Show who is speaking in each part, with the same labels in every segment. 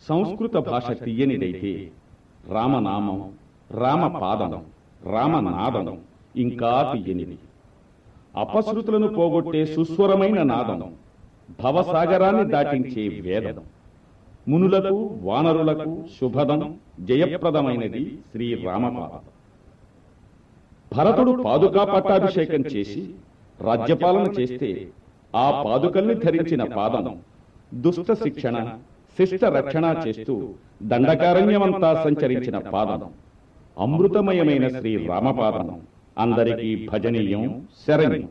Speaker 1: సంస్కృత భాష తీయనిదైతే రామనామం రామపాదం రామనాదం ఇంకా తీయనిది అపశృతులను పోగొట్టే సుస్వరమైన నాదం భవసాగరాన్ని దాటించే వేదం మునులకు వానరులకు శుభదం జయప్రదమైనది శ్రీ రామపాదం భరతుడు పాదుకా పట్టాభిషేకం చేసి రాజ్యపాలన చేస్తే ఆ పాదుకల్ని ధరించిన పాదం దుష్ట శిక్షణ శిష్ట రక్షణ చేస్తూ దండకారణ్యమంతా సంచరించిన పాదం అమృతమయమైన శ్రీ రామపాదం అందరికీ భజనీయం శరణ్యం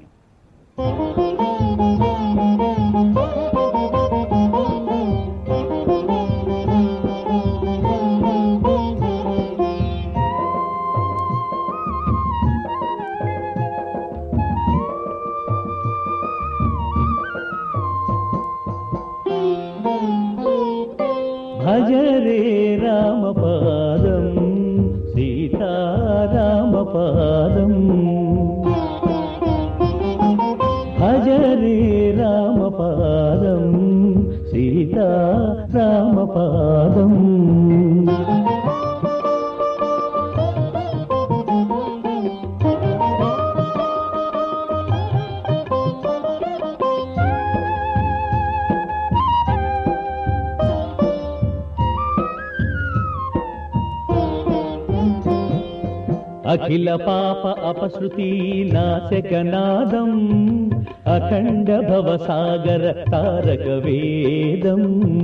Speaker 2: భజ రే రామపాదం సీతారామపాదం భజ రే రామపాదం సీతారామపాదం అఖిల పాప అపశృతి నాశకనాదం అఖండ భవసాగర తారక వేదం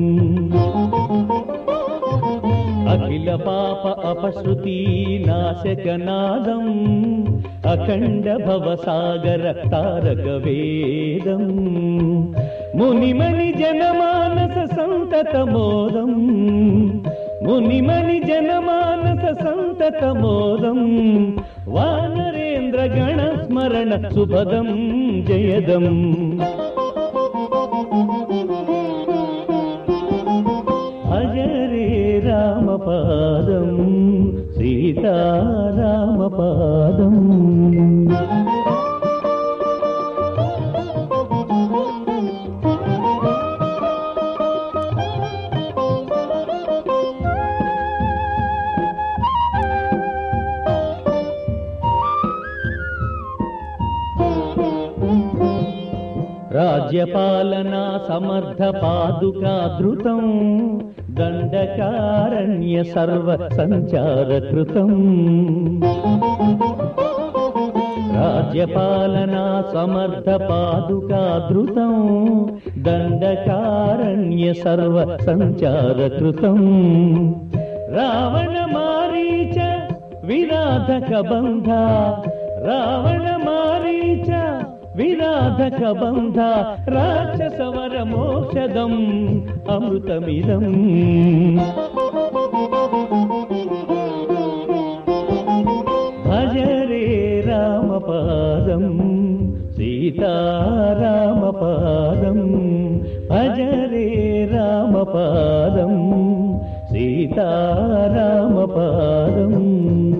Speaker 2: అఖిల పాప అపశృతి నాశకనాదం అఖండ భవసాగర తారక వేదం మునిమణి జనమానస సంతత మోదం మునిమణి జనమానస సంతత మోదం వానరేంద్ర గణ స్మరణ సుభదం జయదం భజ రే రామపాదం సీతారామపాదం రాజ్యపాలనా సమర్థ పాదుకా ధృతం దండకారణ్య సర్వ సంచార కృతం రాజ్యపాలనా సమర్థ పాదుకా ధృతం దండకారణ్య సర్వ సంచార కృతం రావణ మారీచ విరాధక బంధ రావణ మారీచ విరాధక బంధ రాక్షసవర మోక్షదం అమృతమిదం భజ రే రామపాదం సీతారామపాదం భజ రే రామపాదం సీతారామపాదం